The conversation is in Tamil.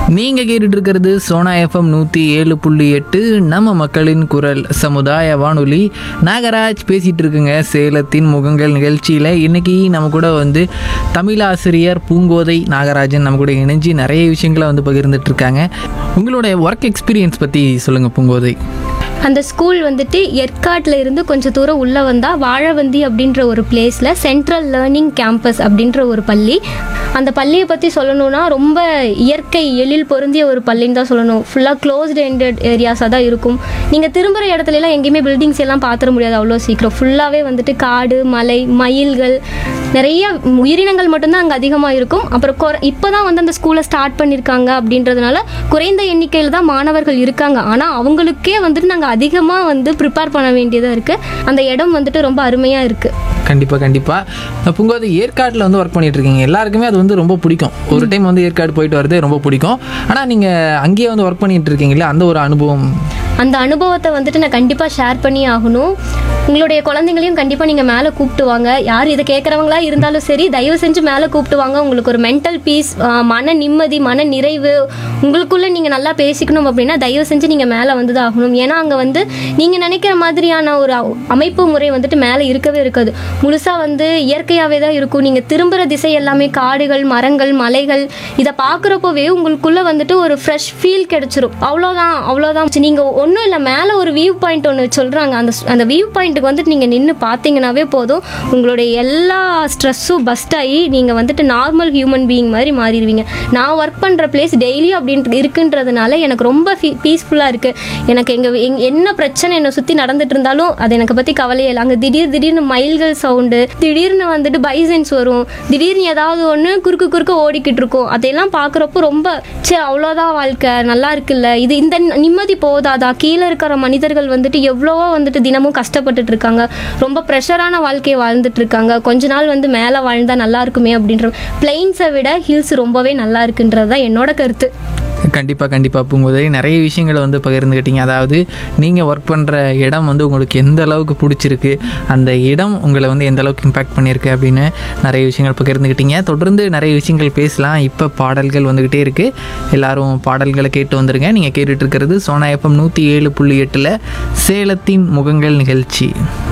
நீங்க கேட்டுட்டு இருக்கிறது சோனா எஃப்எம் நூத்தி ஏழு புள்ளி எட்டு நம்ம மக்களின் குரல் சமுதாய வானொலி நாகராஜ் பேசிட்டு இருக்குங்க சேலத்தின் முகங்கள் நிகழ்ச்சியில இன்னைக்கு நம்ம கூட வந்து தமிழாசிரியர் பூங்கோதை நாகராஜன் நம்ம கூட இணைஞ்சு நிறைய விஷயங்களை வந்து பகிர்ந்துட்டு இருக்காங்க உங்களுடைய ஒர்க் எக்ஸ்பீரியன்ஸ் பத்தி சொல்லுங்க பூங்கோதை அந்த ஸ்கூல் வந்துட்டு ஏற்காட்டில் இருந்து கொஞ்சம் தூரம் உள்ளே வந்தால் வாழவந்தி அப்படின்ற ஒரு பிளேஸில் சென்ட்ரல் லேர்னிங் கேம்பஸ் அப்படின்ற ஒரு பள்ளி அந்த பள்ளியை பற்றி சொல்லணும்னா ரொம்ப இயற்கை எழில் பொருந்திய ஒரு பள்ளின்னு தான் சொல்லணும் ஃபுல்லாக க்ளோஸ்டு எண்டட் ஏரியாஸாக தான் இருக்கும் நீங்கள் திரும்புகிற இடத்துல எல்லாம் எங்கேயுமே பில்டிங்ஸ் எல்லாம் பார்த்துட முடியாது அவ்வளோ சீக்கிரம் ஃபுல்லாகவே வந்துட்டு காடு மலை மயில்கள் நிறைய உயிரினங்கள் மட்டும்தான் அங்கே அதிகமாக இருக்கும் அப்புறம் குற இப்போ தான் வந்து அந்த ஸ்கூலை ஸ்டார்ட் பண்ணியிருக்காங்க அப்படின்றதுனால குறைந்த எண்ணிக்கையில் தான் மாணவர்கள் இருக்காங்க ஆனால் அவங்களுக்கே வந்துட்டு நாங்கள் அதிகமாக வந்து ப்ரிப்பேர் பண்ண வேண்டியதாக இருக்குது அந்த இடம் வந்துட்டு ரொம்ப அருமையாக இருக்குது கண்டிப்பாக கண்டிப்பாக பூங்கோதை ஏற்காட்டில் வந்து ஒர்க் பண்ணிட்டு இருக்கீங்க எல்லாருக்குமே அது வந்து ரொம்ப பிடிக்கும் ஒரு டைம் வந்து ஏற்காடு போயிட்டு வரதே ரொம்ப பிடிக்கும் ஆனால் நீங்கள் அங்கேயே வந்து ஒர்க் பண்ணிட்டு இருக்கீங்களே அந்த ஒரு அனுபவம் அந்த அனுபவத்தை வந்துட்டு நான் கண்டிப்பாக ஷேர் பண்ணி ஆகணும் உங்களுடைய குழந்தைங்களையும் கண்டிப்பாக நீங்கள் மேலே கூப்பிட்டு வாங்க யார் இதை கேட்குறவங்களா இருந்தாலும் சரி தயவு செஞ்சு மேலே கூப்பிட்டு வாங்க உங்களுக்கு ஒரு மென்டல் பீஸ் மன நிம்மதி மன நிறைவு உங்களுக்குள்ளே நீங்கள் நல்லா பேசிக்கணும் அப்படின்னா தயவு செஞ்சு நீங்கள் மேலே வந்து தான் ஆகணும் ஏன்னா அங்கே வந்து நீங்கள் நினைக்கிற மாதிரியான ஒரு அ- அமைப்பு முறை வந்துட்டு மேலே இருக்கவே இருக்காது முழுசாக வந்து இயற்கையாகவே தான் இருக்கும் நீங்கள் திரும்புகிற திசை எல்லாமே காடுகள் மரங்கள் மலைகள் இதை பார்க்குறப்போவே உங்களுக்குள்ளே வந்துட்டு ஒரு ஃப்ரெஷ் ஃபீல் கிடைச்சிரும் அவ்வளோதான் அவ்வளோதான் நீங்கள் ஒன்றும் இல்லை மேலே ஒரு வியூ பாயிண்ட் ஒன்று சொல்கிறாங்க அந்த அந்த வியூ பாயிண்ட்டுக்கு வந்துட்டு நீங்கள் நின்று பார்த்தீங்கன்னாவே போதும் உங்களுடைய எல்லா ஸ்ட்ரெஸ்ஸும் பஸ்ட் ஆகி நீங்கள் வந்துட்டு நார்மல் ஹியூமன் பீயிங் மாதிரி மாறிடுவீங்க நான் ஒர்க் பண்ணுற பிளேஸ் டெய்லி அப்படின்ட்டு இருக்குன்றதுனால எனக்கு ரொம்ப பீஸ்ஃபுல்லாக இருக்குது எனக்கு எங்கள் எங் என்ன பிரச்சனை என்னை சுற்றி நடந்துட்டு இருந்தாலும் அது எனக்கு பற்றி கவலையே இல்லை அங்கே திடீர் திடீர்னு மயில்கள் சவுண்டு திடீர்னு வந்துட்டு பைசன்ஸ் வரும் திடீர்னு ஏதாவது ஒன்று குறுக்கு குறுக்க ஓடிக்கிட்டு இருக்கும் அதையெல்லாம் பார்க்குறப்போ ரொம்ப சே அவ்வளோதான் வாழ்க்கை நல்லா இருக்குல்ல இது இந்த நிம்மதி போதாதா கீழே இருக்கிற மனிதர்கள் வந்துட்டு எவ்வளவோ வந்துட்டு தினமும் கஷ்டப்பட்டுட்டு இருக்காங்க ரொம்ப ப்ரெஷரான வாழ்க்கையை வாழ்ந்துட்டு இருக்காங்க கொஞ்ச நாள் வந்து மேலே வாழ்ந்தா நல்லா இருக்குமே அப்படின்ற பிளெயின்ஸை விட ஹில்ஸ் ரொம்பவே நல்லா இருக்குன்றது தான் என்னோட கருத்து கண்டிப்பாக கண்டிப்பாக பூங்குதை நிறைய விஷயங்களை வந்து பகிர்ந்துக்கிட்டீங்க அதாவது நீங்கள் ஒர்க் பண்ணுற இடம் வந்து உங்களுக்கு எந்த அளவுக்கு பிடிச்சிருக்கு அந்த இடம் உங்களை வந்து எந்த அளவுக்கு இம்பாக்ட் பண்ணியிருக்கு அப்படின்னு நிறைய விஷயங்கள் பகிர்ந்துக்கிட்டீங்க தொடர்ந்து நிறைய விஷயங்கள் பேசலாம் இப்போ பாடல்கள் வந்துக்கிட்டே இருக்குது எல்லாரும் பாடல்களை கேட்டு வந்துருங்க நீங்கள் கேட்டுட்டு இருக்கிறது சோனா எஃப்எம் நூற்றி ஏழு புள்ளி எட்டில் சேலத்தின் முகங்கள் நிகழ்ச்சி